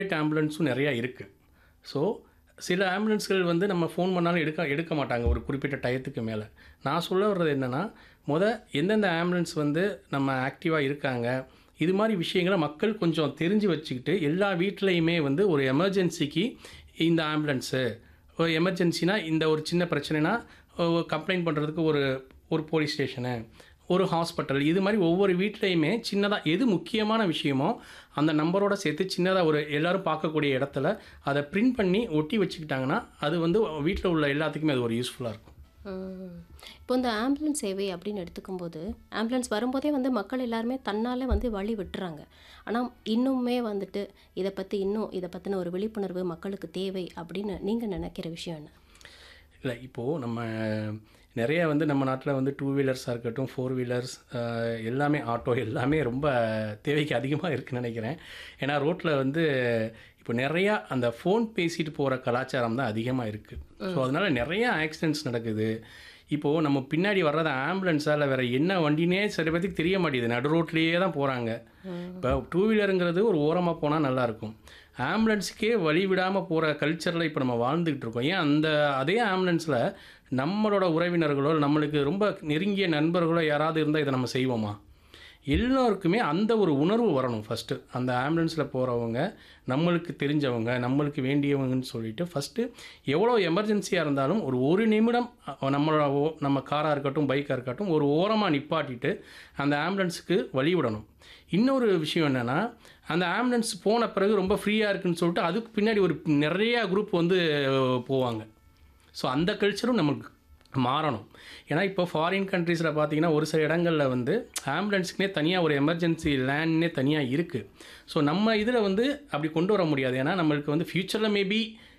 Private ஆம்புலன்ஸும் நிறையா இருக்குது so சில ஆம்புலன்ஸ்கள் வந்து நம்ம ஃபோன் பண்ணாலும் எடுக்க எடுக்க மாட்டாங்க ஒரு குறிப்பிட்ட டயத்துக்கு மேலே நான் சொல்ல வர்றது என்னென்னா முத எந்தெந்த ஆம்புலன்ஸ் வந்து நம்ம ஆக்டிவாக இருக்காங்க இது மாதிரி விஷயங்களை மக்கள் கொஞ்சம் தெரிஞ்சு வச்சுக்கிட்டு எல்லா வீட்லேயுமே வந்து ஒரு எமர்ஜென்சிக்கு இந்த ஆம்புலன்ஸு ஒரு எமர்ஜென்சினா இந்த ஒரு சின்ன பிரச்சனைனா கம்ப்ளைண்ட் பண்ணுறதுக்கு ஒரு ஒரு போலீஸ் ஸ்டேஷனு ஒரு ஹாஸ்பிட்டல் இது மாதிரி ஒவ்வொரு வீட்லேயுமே சின்னதாக எது முக்கியமான விஷயமோ அந்த நம்பரோட சேர்த்து சின்னதாக ஒரு எல்லாரும் பார்க்கக்கூடிய இடத்துல அதை பிரிண்ட் பண்ணி ஒட்டி வச்சுக்கிட்டாங்கன்னா அது வந்து வீட்டில் உள்ள எல்லாத்துக்குமே அது ஒரு யூஸ்ஃபுல்லாக இருக்கும் ம். இப்போ இந்த ஆம்புலன்ஸ் சேவை அப்படின்னு எடுத்துக்கும்போது ஆம்புலன்ஸ் வரும்போதே வந்து மக்கள் எல்லாருமே தன்னாலே வந்து வழி விட்டுறாங்க ஆனால் இன்னுமே வந்துட்டு இதை பற்றி இன்னும் இதை பற்றின ஒரு விழிப்புணர்வு மக்களுக்கு தேவை அப்படின்னு நீங்கள் நினைக்கிற விஷயம் என்ன இல்லை இப்போது நம்ம நிறைய வந்து நம்ம நாட்டில் வந்து டூ வீலர்ஸாக இருக்கட்டும் ஃபோர் வீலர்ஸ் எல்லாமே ஆட்டோ எல்லாமே ரொம்ப தேவைக்கு அதிகமாக இருக்குன்னு நினைக்கிறேன் ஏன்னா ரோட்டில் வந்து இப்போ நிறையா அந்த ஃபோன் பேசிட்டு போகிற கலாச்சாரம் தான் அதிகமாக இருக்குது ஸோ அதனால் நிறையா ஆக்சிடென்ட்ஸ் நடக்குது இப்போது நம்ம பின்னாடி வர்றது ஆம்புலன்ஸாக இல்லை வேறு என்ன வண்டினே சில பேர்த்துக்கு தெரிய மாட்டேங்குது நடு ரோட்லேயே தான் போகிறாங்க இப்போ டூ வீலருங்கிறது ஒரு ஓரமாக போனால் நல்லாயிருக்கும் ஆம்புலன்ஸுக்கே வழி விடாமல் போகிற கல்ச்சரில் இப்போ நம்ம வாழ்ந்துக்கிட்டு இருக்கோம் ஏன் அந்த அதே ஆம்புலன்ஸில் நம்மளோட உறவினர்களோ நம்மளுக்கு ரொம்ப நெருங்கிய நண்பர்களோ யாராவது இருந்தால் இதை நம்ம செய்வோமா எல்லோருக்குமே அந்த ஒரு உணர்வு வரணும் ஃபஸ்ட்டு அந்த ஆம்புலன்ஸில் போகிறவங்க நம்மளுக்கு தெரிஞ்சவங்க நம்மளுக்கு வேண்டியவங்கன்னு சொல்லிட்டு ஃபஸ்ட்டு எவ்வளோ எமர்ஜென்சியாக இருந்தாலும் ஒரு ஒரு நிமிடம் அஹ், நம்மளோட ஓ- நம்ம காராக இருக்கட்டும் பைக்காக இருக்கட்டும் ஒரு ஓரமாக நிப்பாட்டிட்டு அந்த ஆம்புலன்ஸுக்கு வழி விடணும் இன்னொரு விஷயம் என்னென்னா அந்த ஆம்புலன்ஸ் போன பிறகு ரொம்ப ஃப்ரீயாக இருக்குன்னு சொல்லிட்டு அதுக்கு பின்னாடி ஒரு நிறையா குரூப் வந்து அஹ், போவாங்க ஸோ அந்த கல்ச்சரும் நமக்கு மாறணும் ஏன்னா இப்போ ஃபாரின் கண்ட்ரீஸில் பார்த்தீங்கன்னா ஒரு சில இடங்களில் வந்து ஆம்புலன்ஸுக்குனே தனியாக ஒரு எமர்ஜென்சி லேண்ட்னே தனியாக இருக்குது ஸோ நம்ம இதில் வந்து அப்படி கொண்டு வர முடியாது ஏன்னா நம்மளுக்கு வந்து ஃப்யூச்சரில் மேபி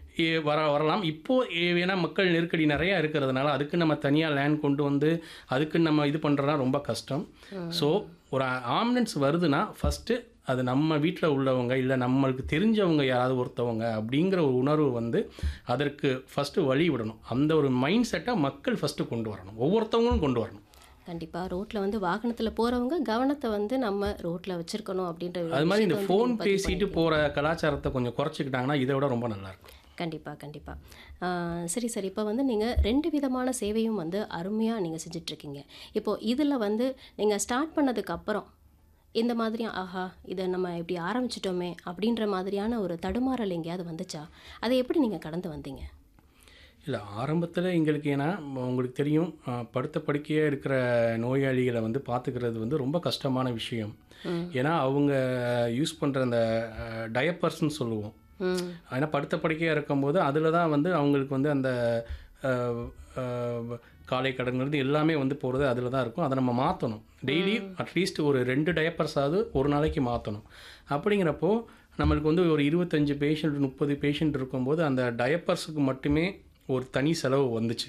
வர வரலாம் இப்போது ஏன்னா மக்கள் நெருக்கடி நிறையா இருக்கிறதுனால அதுக்கு நம்ம தனியாக லேண்ட் கொண்டு வந்து அதுக்கு நம்ம இது பண்ணுறதுலாம் ரொம்ப கஷ்டம் ஸோ ஒரு ஆம்புலன்ஸ் வருதுன்னா ஃபஸ்ட்டு அது நம்ம வீட்டில் உள்ளவங்க இல்லை நம்மளுக்கு தெரிஞ்சவங்க யாராவது ஒருத்தவங்க அப்படிங்கிற ஒரு உணர்வு வந்து அதற்கு ஃபஸ்ட்டு வழி விடணும் அந்த ஒரு மைண்ட் செட்டை மக்கள் ஃபஸ்ட்டு கொண்டு வரணும் ஒவ்வொருத்தவங்களும் கொண்டு வரணும் கண்டிப்பாக ரோட்டில் வந்து வாகனத்தில் போகிறவங்க கவனத்தை வந்து நம்ம ரோட்டில் வச்சுருக்கணும் அப்படின்ற ஒரு அது மாதிரி இந்த விஷயத்தை வந்து ஃபோன் நீங்க பதிவு பேசிட்டு போகிற கலாச்சாரத்தை கொஞ்சம் குறைச்சிக்கிட்டாங்கன்னா இதை விட ரொம்ப நல்லாயிருக்கும் கண்டிப்பாக கண்டிப்பாக சரி சரி இப்போ வந்து நீங்கள் ரெண்டு விதமான சேவையும் வந்து அருமையாக நீங்கள் செஞ்சிட்ருக்கீங்க இப்போது இதில் வந்து நீங்கள் ஸ்டார்ட் பண்ணதுக்கு அப்புறம் இந்த மாதிரி ஆஹா இதை நம்ம இப்படி ஆரம்பிச்சிட்டோமே அப்படின்ற மாதிரியான ஒரு தடுமாறல் எங்கேயாவது வந்துச்சா அதை எப்படி நீங்கள் கடந்து வந்தீங்க இல்லை ஆரம்பத்தில் எங்களுக்கு ஏன்னா ம- உங்களுக்கு தெரியும் அஹ், படுத்த படுக்கையாக இருக்கிற நோயாளிகளை வந்து பார்த்துக்கிறது வந்து ரொம்ப கஷ்டமான விஷயம் ஏன்னா அவங்க யூஸ் பண்ணுற அந்த டயப்பர்ஸ்னு சொல்லுவோம் ம் ஏன்னா படுத்த படுக்கையாக இருக்கும்போது அதில் தான் வந்து அவங்களுக்கு வந்து அந்த அஹ், அஹ், காலை கடன்கிறது எல்லாமே வந்து போகிறது அதில் தான் இருக்கும் அதை நம்ம மாற்றணும் டெய்லி அட்லீஸ்ட் ஒரு ரெண்டு டயப்பர்ஸாவது ஒரு நாளைக்கு மாற்றணும் அப்படிங்கிறப்போ நம்மளுக்கு வந்து ஒரு இருபத்தஞ்சு பேஷண்ட் முப்பது பேஷண்ட் இருக்கும்போது அந்த டயப்பர்ஸுக்கு மட்டுமே ஒரு தனி செலவு வந்துச்சு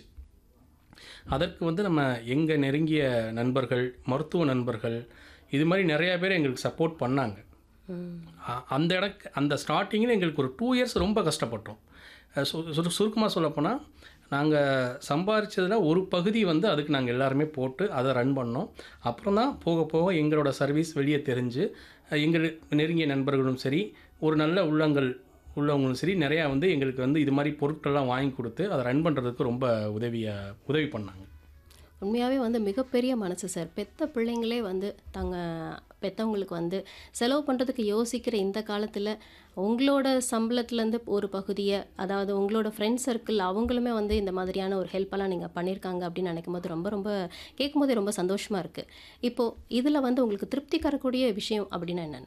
அதற்கு வந்து நம்ம எங்கள் நெருங்கிய நண்பர்கள் மருத்துவ நண்பர்கள் இது மாதிரி நிறையா பேர் எங்களுக்கு சப்போர்ட் பண்ணாங்க ம் அ- அந்த இடக்கு அந்த ஸ்டார்டிங்கில் எங்களுக்கு ஒரு டூ இயர்ஸ் ரொம்ப கஷ்டப்பட்டோம் அஹ் சு சுரு சுருக்கமாக சொல்லப்போனால் நாங்கள் சம்பாரிச்சதில் ஒரு பகுதி வந்து அதுக்கு நாங்கள் எல்லாருமே போட்டு அதை ரன் பண்ணோம் அப்புறம் தான் போக போக எங்களோட சர்வீஸ் வெளியே தெரிஞ்சு அஹ் எங்கள் நெருங்கிய நண்பர்களும் சரி ஒரு நல்ல உள்ளங்கள் உள்ளவங்களும் சரி நிறையா வந்து எங்களுக்கு வந்து இது மாதிரி பொருட்கள்லாம் வாங்கி கொடுத்து அதை ரன் பண்ணுறதுக்கு ரொம்ப உதவியாக உதவி பண்ணாங்க உண்மையாகவே வந்து மிகப்பெரிய மனசு சார் பெத்த பிள்ளைங்களே வந்து தாங்க பெற்றவங்களுக்கு வந்து செலவு பண்ணுறதுக்கு யோசிக்கிற இந்த காலத்தில் உங்களோட சம்பளத்துலேருந்து ஒரு பகுதியை அதாவது உங்களோட ஃப்ரெண்ட் சர்க்கிள் அவங்களுமே வந்து இந்த மாதிரியான ஒரு ஹெல்ப்பெல்லாம் நீங்கள் பண்ணியிருக்காங்க அப்படின்னு நினைக்கும் போது ரொம்ப ரொம்ப கேட்கும்போதே ரொம்ப சந்தோஷமாக இருக்குது இப்போது இதில் வந்து உங்களுக்கு திருப்தி தரக்கூடிய விஷயம் அப்படின்னா என்னென்ன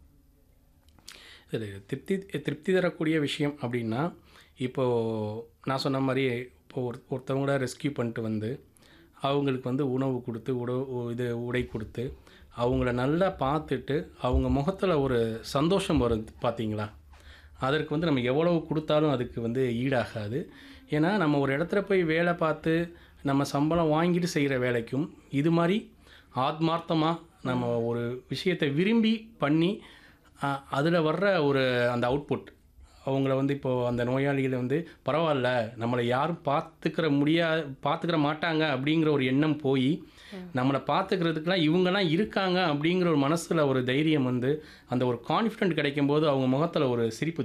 இது திருப்தி திருப்தி தரக்கூடிய விஷயம் அப்படின்னா இப்போது நான் சொன்ன மாதிரி இப்போ ஒரு ஒருத்தவங்கள ரெஸ்கியூ பண்ணிட்டு வந்து அவங்களுக்கு வந்து உணவு கொடுத்து உணவு இது உடை கொடுத்து அவங்கள நல்லா பார்த்துட்டு அவங்க முகத்தில் ஒரு சந்தோஷம் வரும் பார்த்தீங்களா அதற்கு வந்து நம்ம எவ்வளவு கொடுத்தாலும் அதுக்கு வந்து ஈடாகாது ஏன்னா நம்ம ஒரு இடத்துல போய் வேலை பார்த்து நம்ம சம்பளம் வாங்கிட்டு செய்கிற வேலைக்கும் இது மாதிரி ஆத்மார்த்தமாக நம்ம ஒரு விஷயத்தை விரும்பி பண்ணி அதில் வர்ற ஒரு அந்த அவுட்புட் அவங்கள வந்து இப்போது அந்த நோயாளிகளை வந்து பரவாயில்ல நம்மளை யாரும் பார்த்துக்கிற முடியா பார்த்துக்கிற மாட்டாங்க அப்படிங்கிற ஒரு எண்ணம் போய் நம்மளை பார்த்துக்கிறதுக்கெலாம் இவங்கெல்லாம் இருக்காங்க அப்படிங்கிற ஒரு மனசில் ஒரு தைரியம் வந்து அந்த ஒரு கான்ஃபிடென்ட் கிடைக்கும்போது அவங்க முகத்தில் ஒரு சிரிப்பு